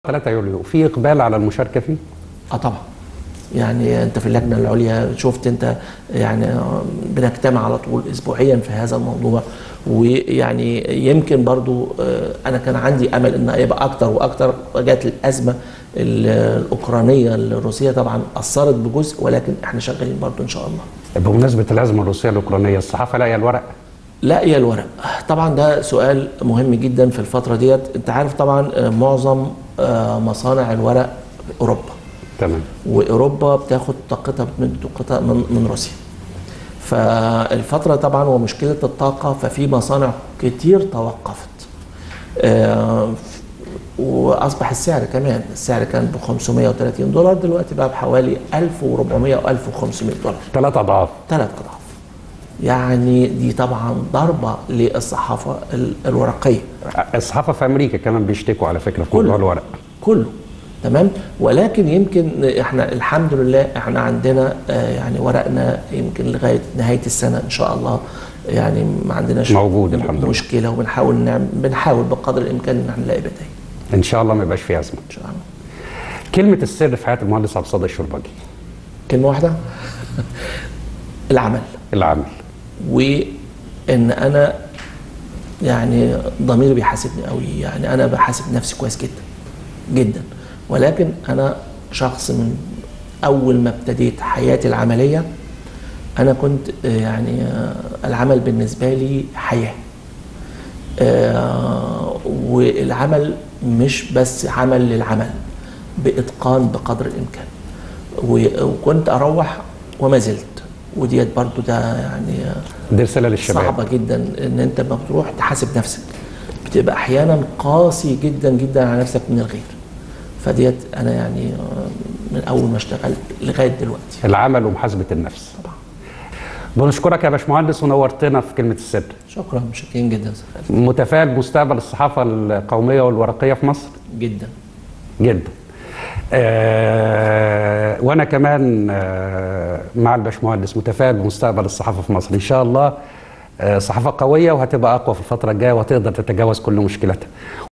3 يوليو في اقبال على المشاركه فيه اه طبعا يعني انت في اللجنه العليا شفت انت يعني بنجتمع على طول اسبوعيا في هذا الموضوع ويعني يمكن برضو آه، انا كان عندي امل ان يبقى اكتر واكتر وجات الازمه ال- الاوكرانيه الروسيه طبعا اثرت بجزء ولكن احنا شغالين برضو ان شاء الله بمناسبه الازمه الروسيه الاوكرانيه الصحافه لاقيه الورق لاقيه الورق طبعا ده سؤال مهم جدا في الفتره ديت انت عارف طبعا آه، معظم آه، مصانع الورق في اوروبا تمام واوروبا بتاخد طاقتها من طاقتها من, من روسيا فالفتره طبعا ومشكله الطاقه ففي مصانع كتير توقفت آه، واصبح السعر كمان السعر كان ب 530 دولار دلوقتي بقى بحوالي 1400 و 1500 دولار ثلاث اضعاف ثلاث اضعاف يعني دي طبعا ضربه للصحافه ال- الورقيه الصحافه في امريكا كمان بيشتكوا على فكره في كله. موضوع الورق كله تمام ولكن يمكن احنا الحمد لله احنا عندنا آه، يعني ورقنا يمكن لغايه نهايه السنه ان شاء الله يعني ما عندناش موجود الحمد لله. مشكله وبنحاول نعمل بنحاول بقدر الامكان ان احنا نلاقي بدائل ان شاء الله ما يبقاش في ازمه ان شاء الله كلمه السر في حياه المهندس عبد الصادق الشربجي كلمه واحده العمل العمل وان انا يعني ضميري بيحاسبني قوي يعني انا بحاسب نفسي كويس جدا جدا ولكن انا شخص من اول ما ابتديت حياتي العمليه انا كنت آه، يعني آه، العمل بالنسبه لي حياه آه، والعمل مش بس عمل للعمل باتقان بقدر الامكان و- وكنت اروح وما زلت وديت برضو ده يعني آه، دي رساله للشباب صعبه جدا ان انت لما بتروح تحاسب نفسك بتبقى احيانا قاسي جدا جدا على نفسك من الغير فديت انا يعني آه، من اول ما اشتغلت لغايه دلوقتي العمل ومحاسبه النفس طبعا بنشكرك يا باشمهندس ونورتنا في كلمه السر شكرا متشكرين جدا يا أستاذ خالد. متفائل بمستقبل الصحافه القوميه والورقيه في مصر جدا جدا آه وانا كمان آه مع الباشمهندس متفائل بمستقبل الصحافه في مصر ان شاء الله آه صحافه قويه وهتبقى اقوى في الفتره الجايه وهتقدر تتجاوز كل مشكلاتها